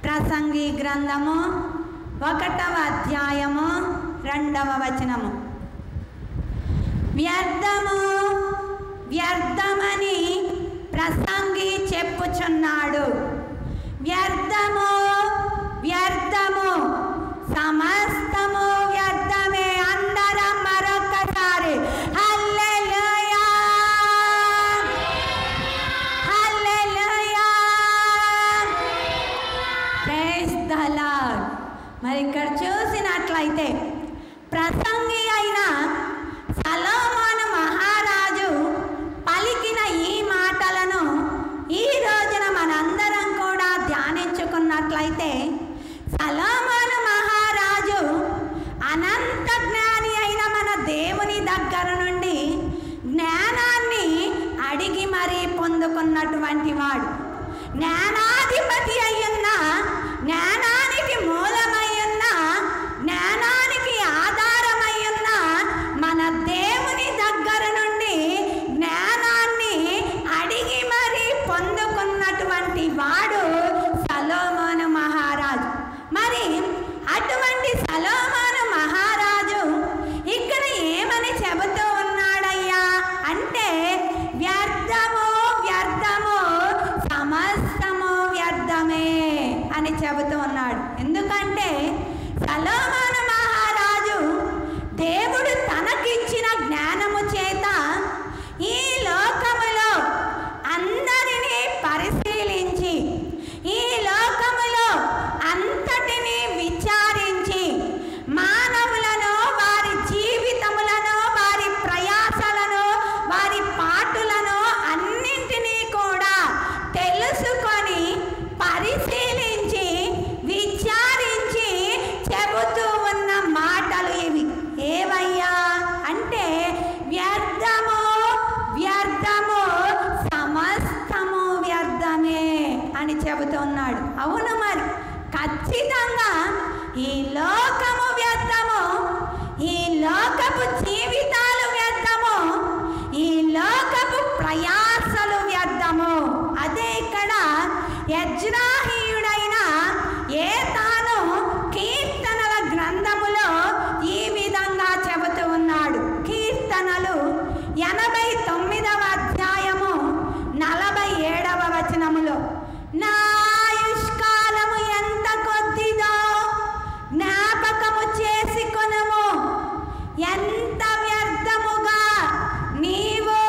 ప్రసంగి గ్రంథము ఒకటవ అధ్యాయము రెండవ వచనము వ్యర్థము వ్యర్థమని ప్రసంగి చెప్పుచున్నాడు వ్యర్థము వ్యర్థము సమస్తము వ్యర్థమే అందరం మరొక్కసారి hallelujah hallelujah praise the Lord మరి ఇక్కడ చూసినట్లయితే ప్రసంగి అయిన సలోమాను మహారాజు పలికిన ఈ మాటలను ఈ రోజున మనందరం కూడా ధ్యానించుకున్నట్లయితే సలోమాను మహారాజు అనంత జ్ఞాని అయిన మన దేవుని దగ్గర నుండి జ్ఞానాన్ని అడిగి మరీ పొందుకున్నటువంటి వాడు జ్ఞానాధిపతి అయ్యున్న జ్ఞానానికి మూలమయ్యున్న జ్ఞానానికి ఆధారమయ్యున్న మన దేవుని దగ్గర నుండి జ్ఞానాన్ని అడిగి మరీ పొందుకున్నటువంటి వాడు సలోమాను మహారాజు మరి అటువంటి సలోమాను మహారాజు ఇక్కడ ఏమని చెబుతూ ఉన్నాడయ్యా అంటే వ్యర్థము వ్యర్థము సమస్తము వ్యర్థమే అని చెబుతూ ఉన్నాడు ఎందుకంటే సలోమాను మహారాజు దేవుడు తనకిచ్చిన జ్ఞానము చేత ఈ లోకములో అందరినీ పరిశీలించి ఈ లోకములో అంతటినీ విచారించి మానవులను వారి జీవితములను వారి ప్రయాసలను వారి పాటులను అన్నింటినీ కూడా తెలుసుకొని పరిశీలించి విచారించి చెబుతూ ఉన్న మాటలు ఇవి ఏవయ్యా అంటే వ్యర్థము వ్యర్థము సమస్తము వ్యర్థమే అని చెబుతున్నాడు అవును మరి ఖచ్చితంగా ఈ లోకము వ్యర్థము ఈ లోకపు జీవితాలు వ్యర్థము ఈ లోకపు ప్రయాసలు వ్యర్థము అదే ఇక్కడ యజ్రాహీయుడైన ఏ తాను కీర్తనల గ్రంథములో ఈ విధంగా చెబుతూ ఉన్నాడు కీర్తనలు ఎనభై తొమ్మిదవ అధ్యాయము నలభై ఏడవ వచనములో నా ఆయుష్కాలము ఎంత కొద్దిదో జ్ఞాపకము చేసుకొనుము ఎంత వ్యర్థముగా నీవు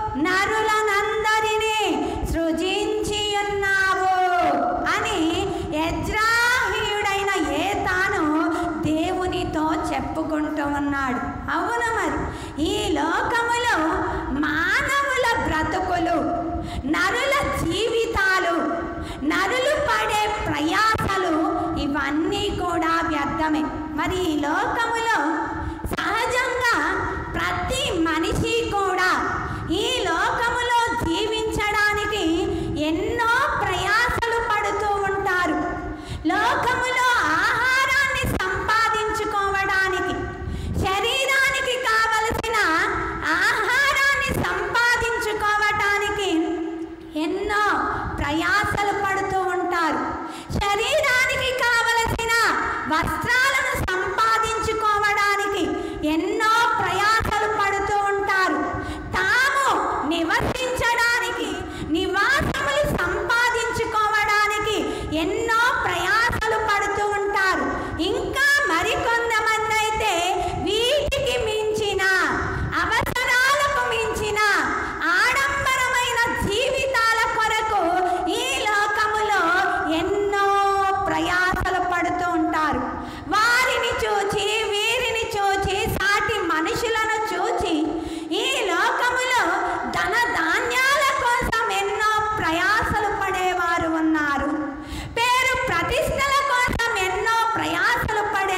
నరులనందరినీ సృజించి ఉన్నావు అని యజ్రాహీయుడైన ఏ తాను దేవునితో చెప్పుకుంటూ ఉన్నాడు అవును మరి ఈ లోకములో మానవుల బ్రతుకులు నరుల జీవితాలు నరులు పడే ప్రయాసలు ఇవన్నీ కూడా వ్యర్థమే మరి ఈ లోకములో సహజంగా ప్రతి మనిషి కూడా ఈ లోకములో జీవించడానికి ఎన్నో ప్రయాసలు పడుతూ ఉంటారు లోకములో ఆహారాన్ని సంపాదించుకోవడానికి శరీరానికి కావలసిన ఆహారాన్ని సంపాదించుకోవటానికి ఎన్నో ప్రయాసలు పడుతూ ఉంటారు శరీరానికి కావలసిన వస్త్రాలను సంపాదించుకోవడానికి ఎన్నో ప్రయాసలు పడుతూ ఉంటారు తాము నివసించడానికి నివాసములు సంపాదించుకోవడానికి ఎన్నో ప్రయాసలు పడుతూ ఉంటారు ఇంకా మరికొంతమంది అయితే వీటికి మించిన అవసరాలకు మించిన ఆడంబరమైన జీవితాల కొరకు ఈ లోకములో ఎన్నో ప్రయాసలు పడుతూ ఉంటారు వారిని చూచి వీరిని చూచి సాటి మనుషులను చూచి ఈ లోకములో ధన ధాన్యాల కోసం ఎన్నో ప్రయాసలు పడేవారు ఉన్నారు పేరు ప్రతిష్టల కోసం ఎన్నో ప్రయాసలు పడే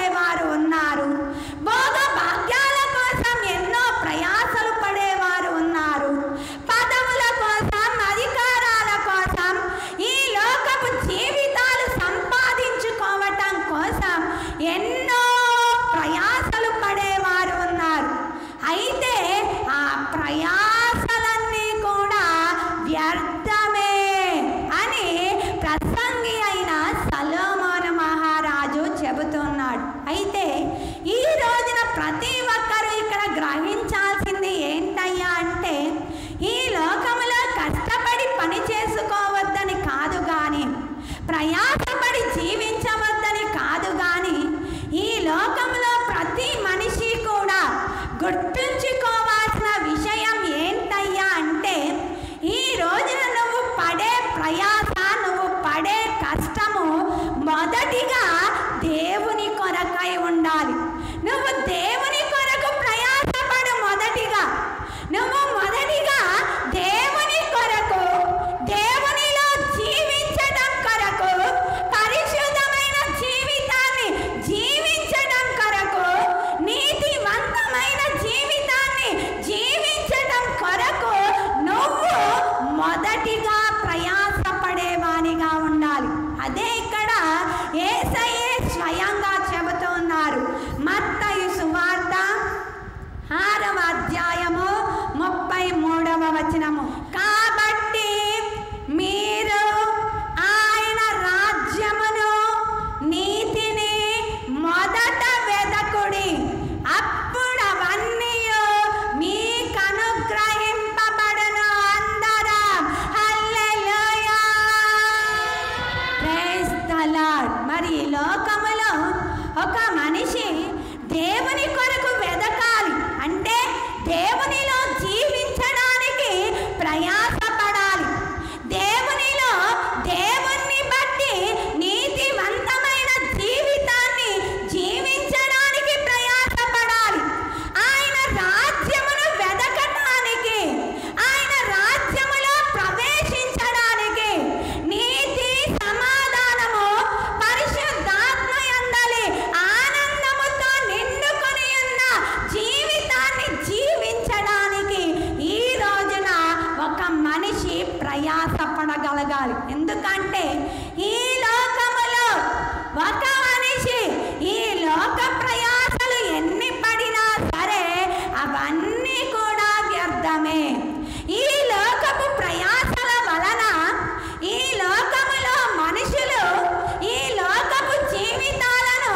ప్రయాసపడి జీవించవద్దని కాదు కానీ ఈ లోకంలో ప్రతి మనిషి కూడా గుర్తుంచుకోవాల్సిన విషయం ఏంటయ్యా అంటే ఈ రోజున నువ్వు పడే ప్రయాస నువ్వు పడే కష్టము మొదటిగా దేవుని కొరకై ఉండాలి నువ్వు దేవుని కొరకు ప్రయాసపడు మొదటిగా నువ్వు మొదటిగా దేవుని కొరకు దేవునిలో జీవించడం కొరకు పరిశుద్ధమైన జీవితాన్ని జీవించడం కొరకు నీతివంతమైన జీవితాన్ని జీవించడం కొరకు నువ్వు మొదటిగా ప్రయాసపడేవానిగా ఉండాలి అదే ఇక్కడ ఏసయ్యే స్వయంగా చెబుతున్నారు మత్తయి సువార్త ఆరవ అధ్యాయము ముప్పై మూడవ వచనము కాబట్టి మీరు ఆయన రాజ్యమును నీతిని మొదట వెదకుడి అప్పుడు అవన్నీ మీకు అనుగ్రహింపబడను అందరం హల్లెలూయా ప్రైజ్ ద లార్డ్ మరి ఈ లోకములో ఒక మనిషి దేవుని కొరకు వెదకాలి అంటే దేవునిలో జీవించడానికి ప్రయాసపడాలి దేవునిలో దేవుణ్ణి బట్టి నీతివంతమైన జీవితాన్ని జీవించడానికి ప్రయాసపడాలి ఆయన రాజ్యమును వెదకటానికి ఆయన రాజ్యములో ప్రవేశించడానికి నీతి సమాధానము పరిశుద్ధాత్మ యందలి ఆనందముతో నిండుకొని ఉన్న జీవితాన్ని జీవించడానికి ఈ రోజున ఒక మనిషి ప్రయాసపడగలగాలి ఎందుకంటే ఈ లోకములో ఒక మనిషి ఈ లోక ప్రయాసలు ఎన్ని పడినా సరే అవన్నీ కూడా వ్యర్థమే ఈ లోకపు ప్రయాసల వలన ఈ లోకములో మనుషులు ఈ లోకపు జీవితాలను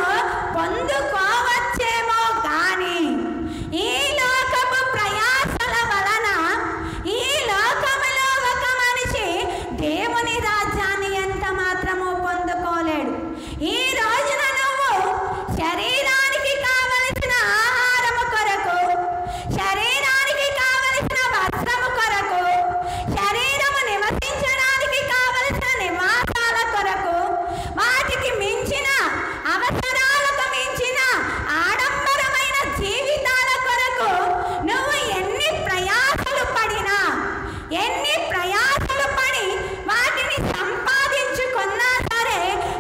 పొందుకోవచ్చేమో కానీ ఈ లోకపు ప్రయాసల వలన ఈ లోకములో ఒక మనిషి దేవుని రాజ్యాన్ని ఎంత మాత్రము పొందుకోలేడు ఈ రోజున నువ్వు శరీరానికి కావలసిన ఆహారము కొరకు శరీరానికి కావలసిన వస్త్రము కొరకు శరీరము నివసించడానికి కావలసిన నివాసాల కొరకు వాటికి మించిన అవసరాలకు మించిన ఆడంబరమైన జీవితాల కొరకు నువ్వు ఎన్ని ప్రయాసలు పడినా ఎన్ని ప్రయాసలు పడి వాటిని సంపాదించుకున్నా సరే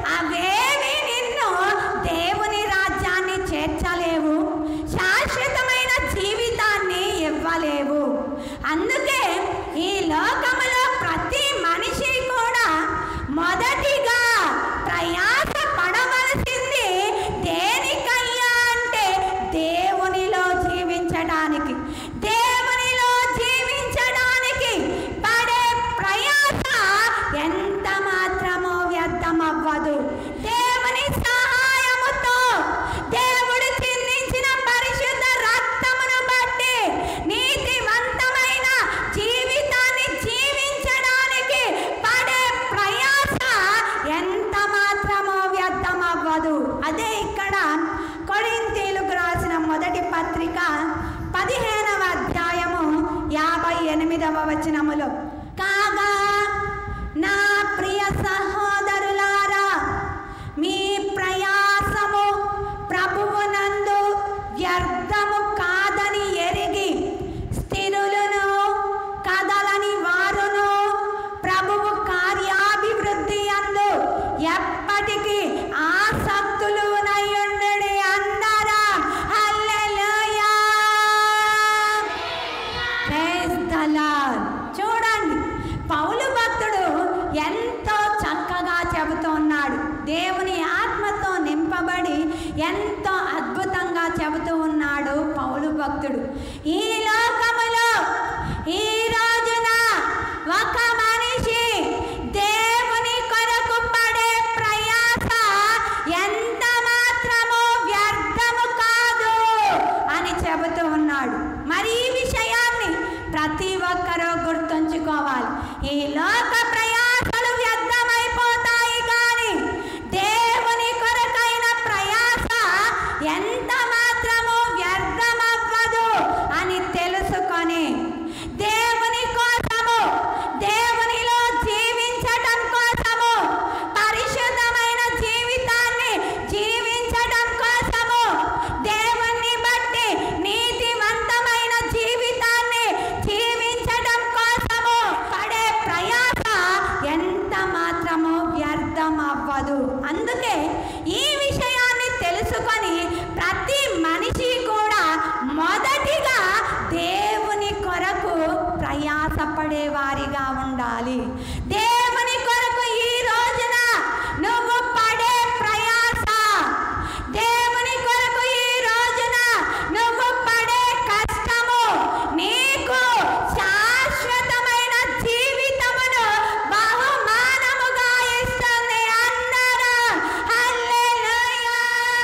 అవేవి నిన్ను దేవుని రాజ్యాన్ని చేర్చలేవు శాశ్వతమైన జీవితాన్ని ఇవ్వలేవు అందుకే ఈ లోకములో ప్రతి మనిషి కూడా మొదటిగా ప్రయాస పడవలసింది దేనికయ్యా అంటే దేవునిలో జీవించడానికి దేవునిలో జీవించడానికి పడే ప్రయాస ఎంత మాత్రమో వ్యర్థమవ్వదు దేవుని సహాయముతో దేవుడు చిందించిన పరిశుద్ధ రక్తమును బట్టి నీతివంతమైన జీవితాన్ని జీవించడానికి పడే ప్రయాస ఎంత మాత్రమో వ్యర్థమవ్వదు అదే ఇక్కడ కొరింతీలకు రాసిన మొదటి పత్రిక పదిహేనవ అధ్యాయము యాభై ఎనిమిదవ వచనములో కాగా నా ప్రియ సహోదరులారా మీ ప్రయాసము ప్రభువునందు వ్యర్థము కాదని ఎరిగి స్థిరులను కదలని వారును ప్రభువు కార్యాభివృద్ధి అందు ఎప్పటికీ ఆసక్తులు నయ్యుండడి అందరా హల్లెలూయా ప్రైజ్ ద లార్డ్ చూడండి పౌలు భక్తుడు ఎంతో చక్కగా చెబుతున్నాడు దేవుని ఆత్మతో నింపబడి ఎంతో అద్భుతంగా చెబుతూ ఉన్నాడు పౌలు భక్తుడు ఈ లోకములో ఈ రోజున ఒక మనిషి దేవుని కొరకు పడే ప్రయాస ఎంత మాత్రమో వ్యర్థము కాదు అని చెబుతూ ఉన్నాడు మరి ఈ విషయాన్ని ప్రతి ఒక్కరూ గుర్తుంచుకోవాలి ఈ లోక ప్రయాసలు వ్యర్థమైపోతాయి కానీ అందుకే ఈ విషయాన్ని తెలుసుకొని ప్రతి మనిషి కూడా మొదటిగా దేవుని కొరకు ప్రయాసపడే వారిగా ఉండాలి దేవుని కొరకు ఈ రోజున నువ్వు పడే ప్రయాస దేవుని కొరకు ఈ రోజున నువ్వు పడే కష్టము నీకు శాశ్వతమైన జీవితమును బహుమానముగా ఇస్తుంది అందరూ హల్లెలూయా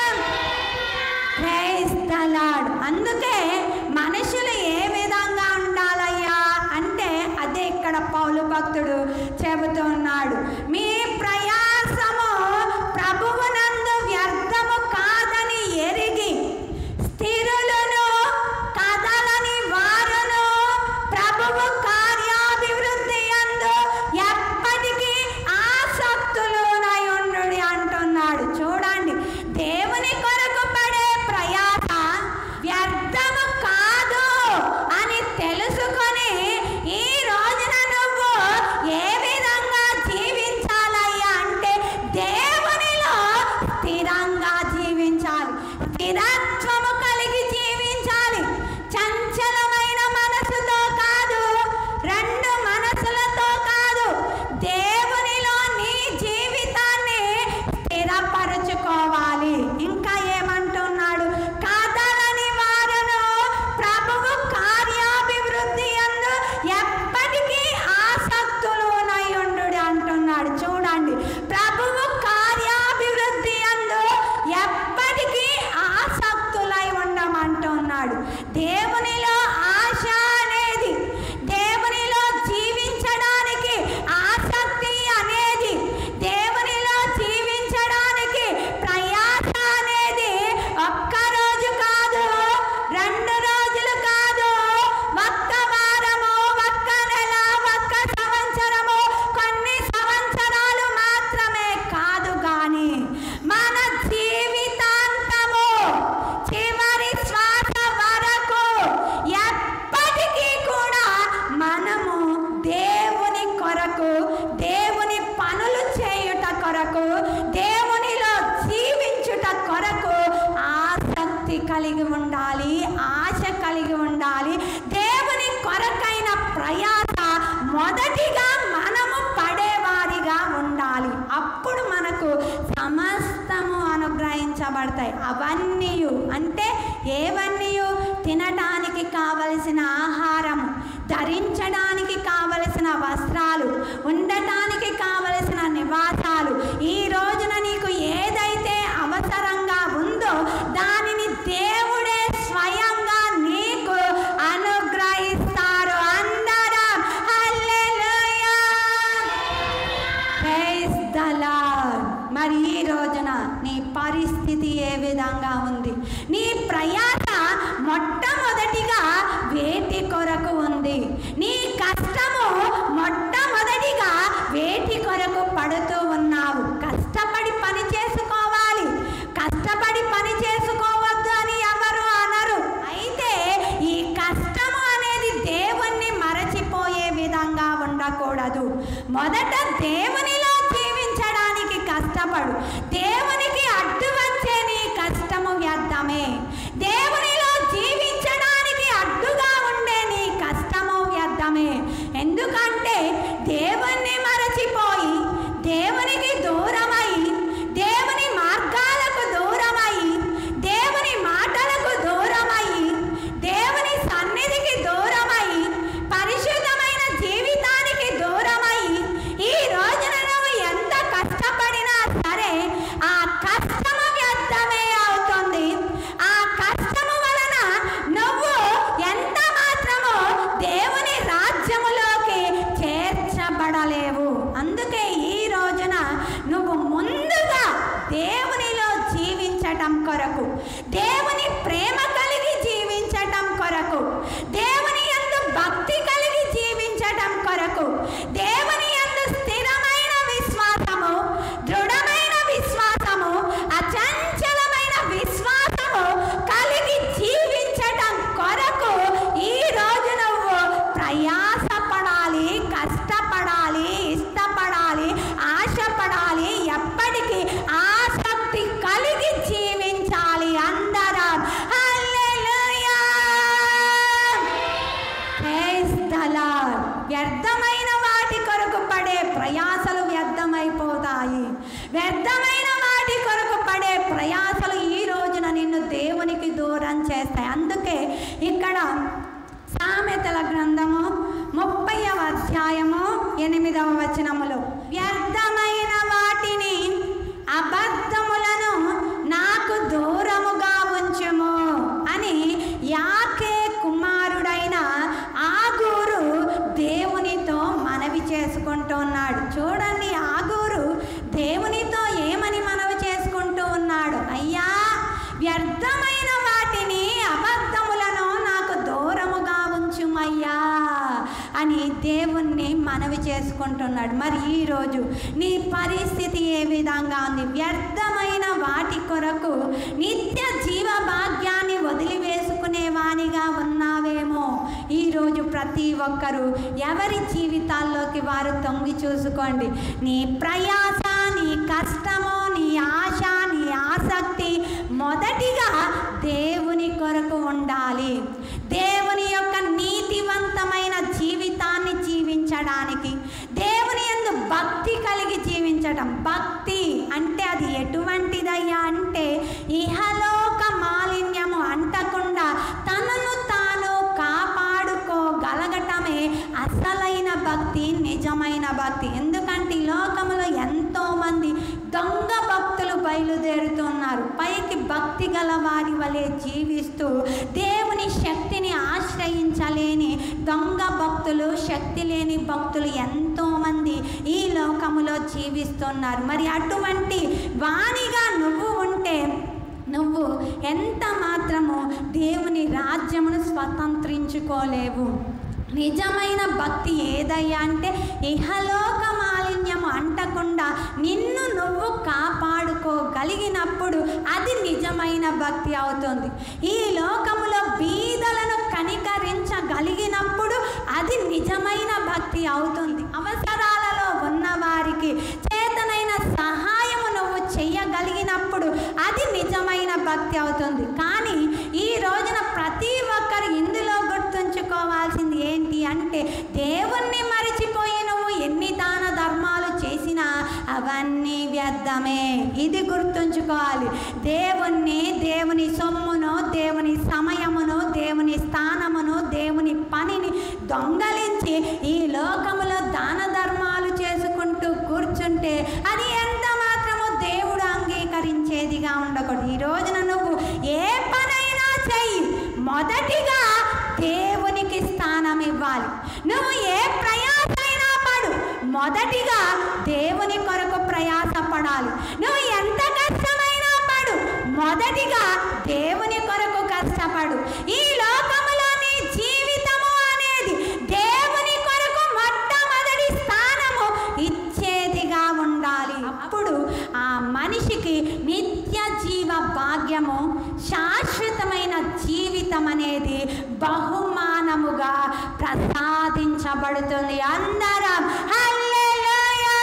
ప్రైజ్ ద లార్డ్ అందుకే మనుషులు ఏ విధంగా ఉండాలయ్యా అంటే అదే ఇక్కడ పౌలు భక్తుడు చెబుతున్నాడు మీ ప్రయాసము ప్రభువునందు వ్యర్థము కాదని ఎరిగి స్థిరులను కదలని వారును ప్రభువు కార్యాభివృద్ధి అందు ఎప్పటికీ ఆసక్తులునై ఉండు అంటున్నాడు చూడండి దేవుని కొరకు పడే ప్రయాస వ్యర్థము కాదు అని తెలుసుకొని ఈ రోజున నువ్వు ఏ విధంగా జీవించాలయ్యా అంటే దేవునిలో స్థిరంగా జీవించాలి స్థిరత్వము కలిగి జీవించాలి చంచలమైన మనసుతో కాదు రెండు మనసులతో కాదు దేవునిలో నీ జీవితాన్ని స్థిరపరచుకోవాలి ఇంకా ఏమంటున్నాడు కాదలని వారును ప్రభువు కార్యాభివృద్ధి అందు ఎప్పటికీ ఆసక్తులునై ఉండు అంటున్నాడు చూడండి ప్రభువు కార్యాభివృద్ధి అందు ఎప్పటికీ ఆసక్తులై ఉండమంటున్నాడు దేవునిలో ఆశ అనేది దేవునిలో జీవించడానికి ఆసక్తి అనేది దేవునిలో జీవించడానికి ప్రయాస అనేది ఒక్క రోజు కాదు రెండు రోజులు కాదు ఒక్క వారము ఒక్క నెల ఒక్క సంవత్సరము కొన్ని సంవత్సరాలు మాత్రమే కాదు కానీ మన జీవితాంతము చివరి శ్వాస వరకు ఎప్పటికీ కూడా మనము దేవుని కొరకు దేవుని పనులు చేయుట కొరకు దేవునిలో జీవించుట కొరకు ఆసక్తి కలిగి ఉండాలి ఆశ కలిగి ఉండాలి దేవుని కొరకైన ప్రయాస మొదటిగా మనము పడేవారిగా ఉండాలి అప్పుడు మనకు సమస్తము అనుగ్రహించబడతాయి అవన్నీ అంటే ఏవన్నీ తినడానికి కావలసిన ఆహారము ధరించడానికి కావలసిన వస్త్రాలు ఉండటానికి కావలసిన నివాసాలు ఈ రోజున నీకు ఏదైతే అవసరంగా ఉందో దానిని దేవుడే స్వయంగా నీకు అనుగ్రహిస్తారు అందరం హల్లెలూయా ప్రైజ్ ద లార్డ్ మరి ఈ రోజున నీ పరిస్థితి ఏ విధంగా ఉంది నీ ప్రయాస మొట్టమొదటిగా వేటి కొరకు ఉంది నీ కష్టము మొట్టమొదటిగా వేటి కొరకు పడుతూ ఉన్నావు కష్టపడి పని చేసుకోవాలి కష్టపడి పని చేసుకోవద్దు అని ఎవరు అనరు అయితే ఈ కష్టము అనేది దేవుణ్ణి మరచిపోయే విధంగా ఉండకూడదు మొదట దేవునిలో జీవించడానికి కష్టపడు దేవునికి అడ్డు వచ్చే నీ కష్టము వ్యర్థమే దేవునిలో జీవించడానికి అడ్డుగా ఉండే నీ కష్టము వ్యర్థమే ఎందుకంటే దేవుణ్ణి మరచిపోయి దేవునికి దూరమై దేవుని మార్గాలకు దూరమై దేవుని మాటలకు దూరమై దేవుని సన్నిధికి దూరమై పరిశుద్ధమైన జీవితానికి దూరమై ఈ రోజున నువ్వు ఎంత కష్టపడినా సరే ఆ కష్టము వ్యర్థమే అవుతుంది ఆ కష్టము వలన నువ్వు ఎంత మాత్రము దేవుని రాజ్యములోకి చేర్చబడలేవు అందుకే ఈ రోజున నువ్వు ముందుగా దేవునిలో జీవించటం కొరకు దేవుని ప్రేమ కలిగి జీవించటం కొరకు దేవుని యందు భక్తి కలిగి జీవించటం కొరకు దేవుని యందు స్థిరమైన విశ్వాసము దృఢమైన విశ్వాసము అచంచలమైన విశ్వాసము కలిగి జీవించటం కొరకు ఈ రోజు నువ్వు ప్రయాసపడాలి కష్టపడాలి ఇష్టపడాలి ఆశపడాలి ఎప్పటికీ మనవి చేసుకుంటున్నాడు మరి ఈరోజు నీ పరిస్థితి ఏ విధంగా ఉంది వ్యర్థమైన వాటి కొరకు నిత్య జీవ భాగ్యాన్ని వదిలివేసుకునే వానిగా ఉన్నావేమో ఈరోజు ప్రతి ఒక్కరూ ఎవరి జీవితాల్లోకి వారు తొంగి చూసుకోండి నీ ప్రయాస నీ కష్టము నీ ఆశ నీ ఆసక్తి మొదటిగా దేవుని కొరకు ఉండాలి దేవుని యొక్క నీతివంతమైన జీవితాన్ని జీవించడానికి దేవుని యందు భక్తి కలిగి జీవించడం భక్తి అంటే అది ఎటువంటిదయ్యా అంటే ఇహలోక మాలిన్యము అంటకుండా తనను తాను కాపాడుకోగలగటమే అసలైన భక్తి నిజమైన భక్తి ఎందుకంటే ఈ లోకంలో ఎంతో మంది దొంగ భక్తులు బయలుదేరుతున్నారు పైకి భక్తి గల వారి వలె జీవిస్తూ దేవుని శక్తిని ఆశ్రయించలేని దొంగ భక్తులు శక్తి లేని భక్తులు ఎంతోమంది ఈ లోకములో జీవిస్తున్నారు మరి అటువంటి వాణిగా నువ్వు ఉంటే నువ్వు ఎంత మాత్రము దేవుని రాజ్యమును స్వతంత్రించుకోలేవు నిజమైన భక్తి ఏదయ్యా అంటే ఇహలోక మాలిన్యము అంటకుండా నిన్ను నువ్వు కాపాడుకోగలిగినప్పుడు అది నిజమైన భక్తి అవుతుంది ఈ లోకములో బీదలను కనికరించగలిగినప్పుడు అది నిజమైన భక్తి అవుతుంది అవసరాలలో ఉన్నవారికి చేతనైన సహాయము నువ్వు చెయ్యగలిగినప్పుడు అది నిజమైన భక్తి అవుతుంది కానీ ఈ రోజున ప్రతి ఒక్కరు ఇందులో గుర్తుంచుకోవాల్సింది ఏంటి అంటే దేవుణ్ణి మరిచిపోయి నువ్వు ఎన్ని దాన ధర్మాలు చేసినా అవన్నీ వ్యర్థమే ఇది గుర్తుంచుకోవాలి దేవుణ్ణి దేవుని సొమ్మును దేవుని సమయమును దేవుని స్థానమును దేవుని పనిని దొంగలించి ఈ లోకములో దాన ధర్మాలు చేసుకుంటూ కూర్చుంటే అది ఎంత మాత్రము దేవుడు అంగీకరించేదిగా ఉండకూడదు ఈ రోజున నువ్వు ఏ పనైనా చెయ్యి మొదటిగా దేవునికి స్థానం ఇవ్వాలి నువ్వు ఏ ప్రయాసైనా పడు మొదటిగా దేవుని కొరకు ప్రయాసపడాలి నువ్వు ఎంత కష్టమైనా పడు మొదటిగా దేవుని కొరకు కష్టపడు ఈ లోకములో నీ జీవితము అనేది దేవుని కొరకు మొట్టమొదటి స్థానము ఇచ్చేదిగా ఉండాలి అప్పుడు ఆ మనిషికి నిత్య జీవ భాగ్యము శాశ్వతమైన జీవితం అనేది బహుమానముగా ప్రసాదించబడుతుంది అందరం హల్లెలూయా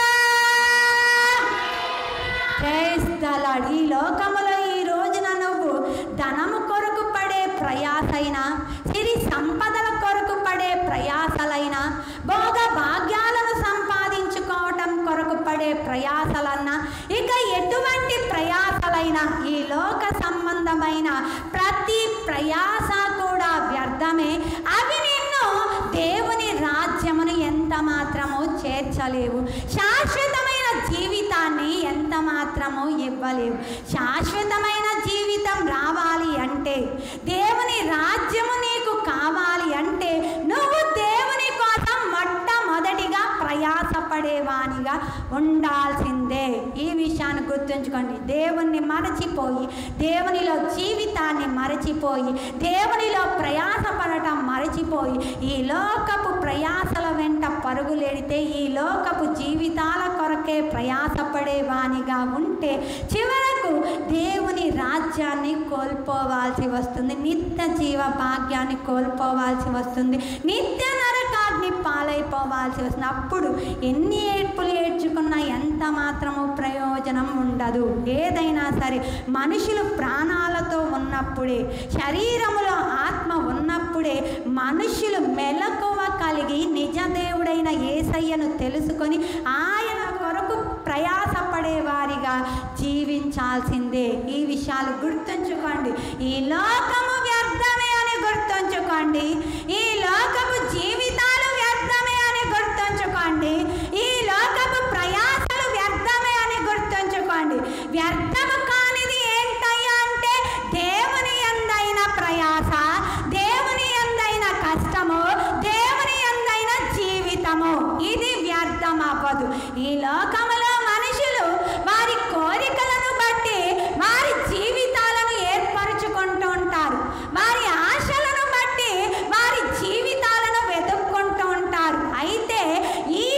ప్రైజ్ ద లార్డ్. ఈ లోకములో ఈ రోజున నువ్వు ధనము కొరకు పడే ప్రయాసైనా సిరి సంపదల కొరకు పడే ప్రయాసలైనా భోగ భాగ్యాలను సంపాదించుకోవటం కొరకు పడే ప్రయాసలన్నా ఇక ఎటువంటి ప్రయాసలైనా ఈ లోక సంబంధమైన ప్రతి ప్రయాస కూడా వ్యర్థమే అవి నిన్ను దేవుని రాజ్యమును ఎంత మాత్రము చేర్చలేవు శాశ్వతమైన జీవితాన్ని ఎంత మాత్రము ఇవ్వలేవు శాశ్వతమైన జీవితం రావాలి అంటే దేవుని రాజ్యము నీకు కావాలి అంటే నువ్వు దేవుని కోసం మొట్టమొదటిగా ప్రయాసపడేవానిగా ఉండాల్సిందే ఈ విషయాన్ని గుర్తుంచుకోండి దేవుణ్ణి మరచిపోయి దేవునిలో జీవితాన్ని మరచిపోయి దేవునిలో ప్రయాసపడటం మరచిపోయి ఈ లోకపు ప్రయాసల వెంట పరుగులెడితే ఈ లోకపు జీవితాల కొరకే ప్రయాసపడేవానిగా ఉంటే చివరకు దేవుని రాజ్యాన్ని కోల్పోవాల్సి వస్తుంది నిత్య జీవ భాగ్యాన్ని కోల్పోవాల్సి వస్తుంది నిత్య నరకాగ్ని పాలైపోవాల్సి వస్తుంది అప్పుడు ఎన్ని ఏడ్పులు ఏడ్చుకున్నా ఎంత మాత్రము ప్రయోజనం ఉండదు ఏదైనా సరే మనుషులు ప్రాణాలతో ఉన్నప్పుడే శరీరములో ఆత్మ ఉన్నప్పుడే మనుషులు మెలకువ కలిగి నిజ దేవుడైన ఏసయ్యను తెలుసుకొని ఆయన కొరకు ప్రయాసపడే వారిగా జీవించాల్సిందే ఈ విషయాలు గుర్తుంచుకోండి ఈ లోకము వ్యర్థమే అని గుర్తుంచుకోండి ఈ లోకపు జీవితాలు వ్యర్థమే అని గుర్తుంచుకోండి ఈ లోకపు ప్రయాసలు వ్యర్థమే అని గుర్తుంచుకోండి వ్యర్థము కానిది ఏంటయ్యా అంటే దేవుని ఎందైన ప్రయాస దేవుని ఎందైన కష్టము దేవుని ఎందైన జీవితము ఇది వ్యర్థం అవ్వదు ఈ లోకములో మనుషులు వారి కోరికలను బట్టి వారి జీవితాలను ఏర్పరచుకుంటూ ఉంటారు వారి ఆశలను బట్టి వారి జీవితాలను వెతుక్కుంటూ ఉంటారు అయితే ఈ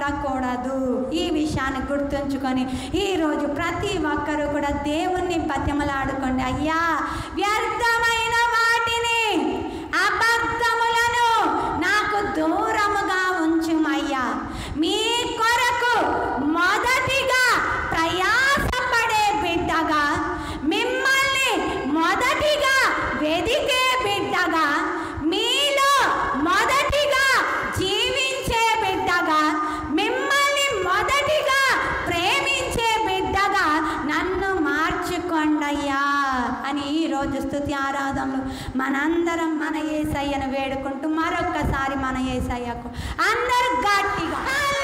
ఉండకూడదు ఈ విషయాన్ని గుర్తుంచుకొని ఈరోజు ప్రతి ఒక్కరూ కూడా దేవుణ్ణి బతిమలాడుకోండి అయ్యా వ్యర్థమైన వాటిని అబద్ధములను నాకు దూరముగా ఉంచుమయ్యా మీ కొరకు మొదటిగా ప్రయాసపడే బిడ్డగా మిమ్మల్ని మొదటిగా వెదికే బిడ్డగా మీలో మొదటిగా జీవించే బిడ్డగా మిమ్మల్ని మొదటిగా ప్రేమించే బిడ్డగా నన్ను మార్చుకోండయ్యా అని ఈరోజు స్థుతి ఆరాధనలు మనందరం మన ఏసయ్యను వేడుకుంటూ మరొక్కసారి మన ఏసయ్యకు అందరు గట్టిగా